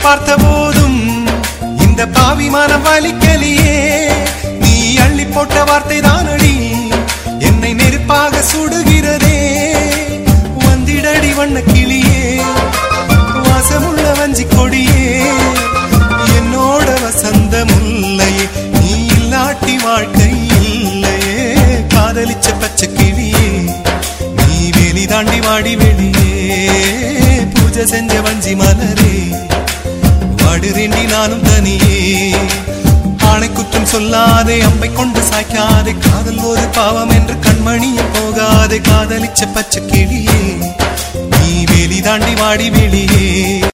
பார்த்த போதும் இந்த பாவி மனம் வலிக்கலியே நீ அள்ளி போட்ட வார்த்தை தானடி என்னை நெருப்பாக சுடுகிறதே வந்திடடி வண்ண கிளியே வாசமுள்ள வஞ்சி கொடியே என்னோட வசந்த முல்லையே நீ இல்லாட்டி வாழ்க்கை இல்லையே காதலிச்ச பச்சை கிளியே நீ வேலி தாண்டி வாடி வெளியே பூஜை செஞ்ச வஞ்சி மலரே வாடுறேண்டி நானும் தனியே ஆணை குற்றம் சொல்லாதே அம்பை கொண்டு சாய்க்காதே காதல் ஒரு பாவம் என்று கண்மணியும் போகாதே காதலிச்ச பச்சை கிளியே நீ வேலி தாண்டி வாடி வெளியே